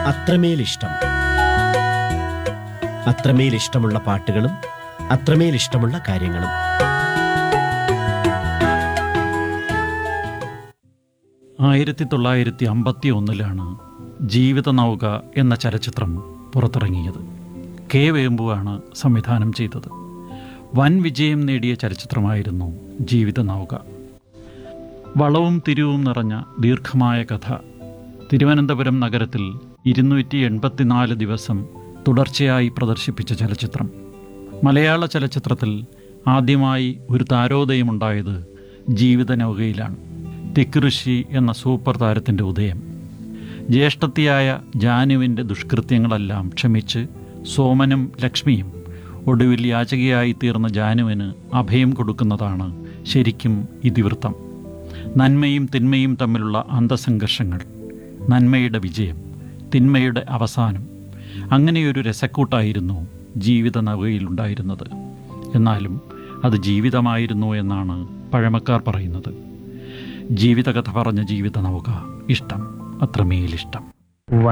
അത്രമേൽ ഇഷ്ടം അത്രമേൽ ഇഷ്ടമുള്ള പാട്ടുകളും അത്രമേൽ ഇഷ്ടമുള്ള കാര്യങ്ങളും ആയിരത്തി തൊള്ളായിരത്തി അമ്പത്തി ഒന്നിലാണ് ജീവിത നൗക എന്ന ചലച്ചിത്രം പുറത്തിറങ്ങിയത് കെ വേമ്പുവാണ് സംവിധാനം ചെയ്തത് വൻ വിജയം നേടിയ ചലച്ചിത്രമായിരുന്നു ജീവിത നൗക വളവും തിരിവും നിറഞ്ഞ ദീർഘമായ കഥ തിരുവനന്തപുരം നഗരത്തിൽ ഇരുന്നൂറ്റി എൺപത്തിനാല് ദിവസം തുടർച്ചയായി പ്രദർശിപ്പിച്ച ചലച്ചിത്രം മലയാള ചലച്ചിത്രത്തിൽ ആദ്യമായി ഒരു താരോദയമുണ്ടായത് ജീവിത നൗകയിലാണ് തിക്കുറിശി എന്ന സൂപ്പർ താരത്തിൻ്റെ ഉദയം ജ്യേഷ്ഠത്തിയായ ജാനുവിൻ്റെ ദുഷ്കൃത്യങ്ങളെല്ലാം ക്ഷമിച്ച് സോമനും ലക്ഷ്മിയും ഒടുവിൽ യാചകയായി തീർന്ന ജാനുവിന് അഭയം കൊടുക്കുന്നതാണ് ശരിക്കും ഇതിവൃത്തം നന്മയും തിന്മയും തമ്മിലുള്ള അന്തസംഘർഷങ്ങൾ നന്മയുടെ വിജയം തിന്മയുടെ അവസാനം അങ്ങനെയൊരു രസക്കൂട്ടായിരുന്നു ജീവിത നവകയിലുണ്ടായിരുന്നത് എന്നാലും അത് ജീവിതമായിരുന്നു എന്നാണ് പഴമക്കാർ പറയുന്നത് ജീവിതകഥ പറഞ്ഞ ജീവിത നൗക ഇഷ്ടം അത്രമേലിഷ്ടം